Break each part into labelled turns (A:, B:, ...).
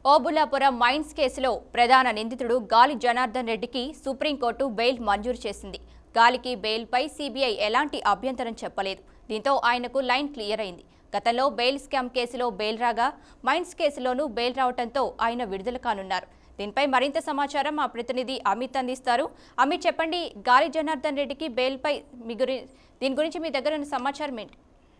A: Obulapuram mines కేసులో ప్రధాన నిందితుడు గాలి జనార్దన్ రెడ్డికి సుప్రీంకోర్టు బెయిల్ మంజూరు చేసింది గాలికి బెయిల్పై సీబీఐ ఎలాంటి అభ్యంతరం చెప్పలేదు దీంతో ఆయనకు లైన్ క్లియర్ అయింది గతంలో బెయిల్ స్కామ్ కేసులో బెయిల్ రాగా మైన్స్ కేసులోనూ బెయిల్ రావడంతో ఆయన విడుదల కానున్నారు దీనిపై మరింత సమాచారం మా ప్రతినిధి అమిత్ అందిస్తారు అమిత్ చెప్పండి గాలి జనార్దన్ రెడ్డికి బెయిల్పై మీ గురి దీని గురించి మీ దగ్గర ఉన్న సమాచారం ఏంటి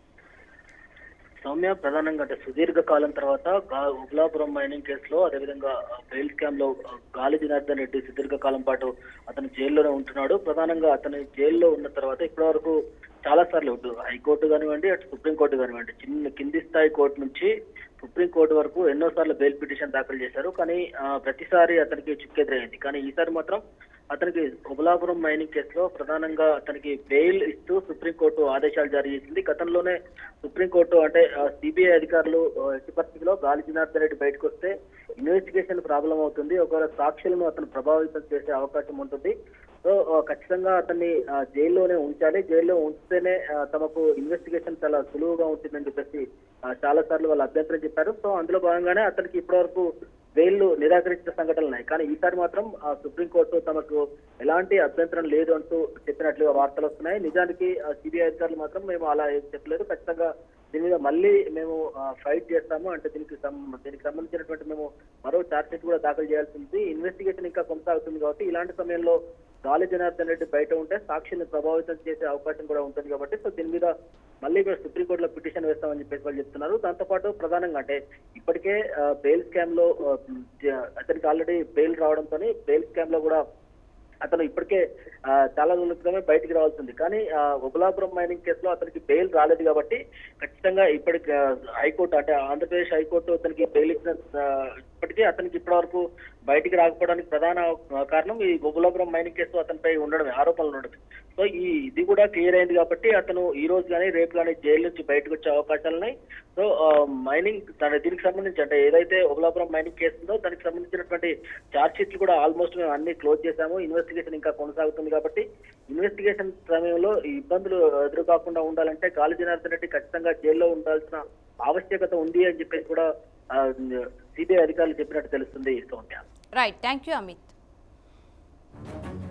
B: సౌమ్య ప్రధానంగా అంటే సుదీర్ఘ కాలం తర్వాత గా- ఉగ్లాపురం మైనింగ్ కేసులో అదేవిధంగా ఆ, బెయిల్ స్కామ్ లో ఆ, గాలి జనార్దన్ రెడ్డి సుదీర్ఘ కాలం పాటు అతను జైల్లోనే ఉంటున్నాడు ప్రధానంగా అతను జైల్లో ఉన్న తర్వాత ఇప్పటి వరకు చాలా సార్లు ఇటు హైకోర్టు కానివ్వండి అటు సుప్రీంకోర్టు కానివ్వండి చిన్న కింది స్థాయి కోర్టు నుంచి సుప్రీంకోర్టు వరకు ఎన్నో సార్లు బెయిల్ పిటిషన్ దాఖలు చేశారు కానీ ఆ, ప్రతిసారి అతనికి చుక్కెదురైంది కానీ ఈసారి మాత్రం అతనికి కుబలాపురం మైనింగ్ కేసులో ప్రధానంగా అతనికి బెయిల్ ఇస్తూ సుప్రీంకోర్టు ఆదేశాలు జారీ చేసింది గతంలోనే సుప్రీంకోర్టు అంటే సిబిఐ అధికారులు ఆ, ఎట్టి పరిస్థితిలో గాలి జనార్దన్ రెడ్డి బయటకు వస్తే ఇన్వెస్టిగేషన్ ప్రాబ్లం అవుతుంది ఒకవేళ సాక్షులను అతను ప్రభావితం చేసే అవకాశం ఉంటుంది సో ఆ, ఖచ్చితంగా అతన్ని ఆ, జైల్లోనే ఉంచాలి జైల్లో ఉంచితేనే ఆ, తమకు ఇన్వెస్టిగేషన్ చాలా సులువుగా ఉంటుందని చెప్పేసి ఆ, చాలా సార్లు వాళ్ళు అభ్యంతరం చెప్పారు సో అందులో భాగంగానే అతనికి ఇప్పటివరకు బెయిల్ నిరాకరించిన సంఘటనలు ఉన్నాయి కానీ ఈసారి మాత్రం ఆ సుప్రీంకోర్టు తమకు ఎలాంటి అభ్యంతరం లేదు అంటూ చెప్పినట్లుగా వార్తలు వస్తున్నాయి నిజానికి సిబిఐ అధికారులు మాత్రం మేము అలా ఏం చెప్పలేదు ఖచ్చితంగా దీని మీద మళ్ళీ మేము ఫైట్ చేస్తాము అంటే దీనికి సం- దీనికి సంబంధించినటువంటి మేము మరో ఛార్జ్ షీట్ కూడా దాఖలు చేయాల్సి ఉంది ఇన్వెస్టిగేషన్ ఇంకా కొనసాగుతుంది కాబట్టి ఇలాంటి సమయంలో గాలి జనార్దన్ రెడ్డి బయట ఉంటే సాక్షిని ప్రభావితం చేసే అవకాశం కూడా ఉంటుంది కాబట్టి సో దీని మీద మళ్ళీ మేము సుప్రీంకోర్టులో పిటిషన్ వేస్తామని చెప్పేసి వాళ్ళు చెప్తున్నారు దాంతోపాటు ప్రధానంగా అంటే ఇప్పటికే ఆ, బెయిల్ స్కామ్ లో ఆ, జ- అతనికి ఆల్రెడీ బెయిల్ రావడంతో బెయిల్ స్కామ్ లో కూడా అతను ఇప్పటికే ఆ, చాలా రోజుల క్రితమే బయటికి రావాల్సింది కానీ ఆ, ఉబలాపురం మైనింగ్ కేసులో అతనికి బెయిల్ రాలేదు కాబట్టి ఖచ్చితంగా ఇప్పటికి ఆ, హైకోర్టు అంటే ఆంధ్రప్రదేశ్ హైకోర్టు అతనికి బెయిల్ ఇచ్చిన ఆ, ఇప్పటికీ అతనికి ఇప్పటి వరకు బయటికి రాకపోవడానికి ప్రధాన ఆ, కారణం ఈ ఉబలాపురం మైనింగ్ కేసు అతనిపై ఉండడమే ఆరోపణలు ఉండడమే సో ఈ ఇది కూడా క్లియర్ అయింది కాబట్టి అతను ఈ రోజు కానీ రేపు కానీ జైలు నుంచి బయటకు వచ్చే అవకాశాలు ఉన్నాయి సో ఆ, మైనింగ్ తన దీనికి సంబంధించి అంటే ఏదైతే ఉబలాపురం మైనింగ్ కేసు ఉందో దానికి సంబంధించినటువంటి ఛార్జ్ షీట్లు కూడా ఆల్మోస్ట్ మేము అన్ని క్లోజ్ చేశాము ఇన్వెస్టిగేషన్ ఇంకా కొనసాగుతుంది కాబట్టి ఇన్వెస్టిగేషన్ సమయంలో ఈ ఇబ్బందులు ఎదురు కాకుండా ఉండాలంటే గాలి జనార్దన్ రెడ్డి ఖచ్చితంగా జైల్లో ఉండాల్సిన ఆవశ్యకత ఉంది అని చెప్పేసి కూడా సిబిఐ అధికారులు చెప్పినట్టు తెలుస్తుంది Soumya
A: right thank you Amit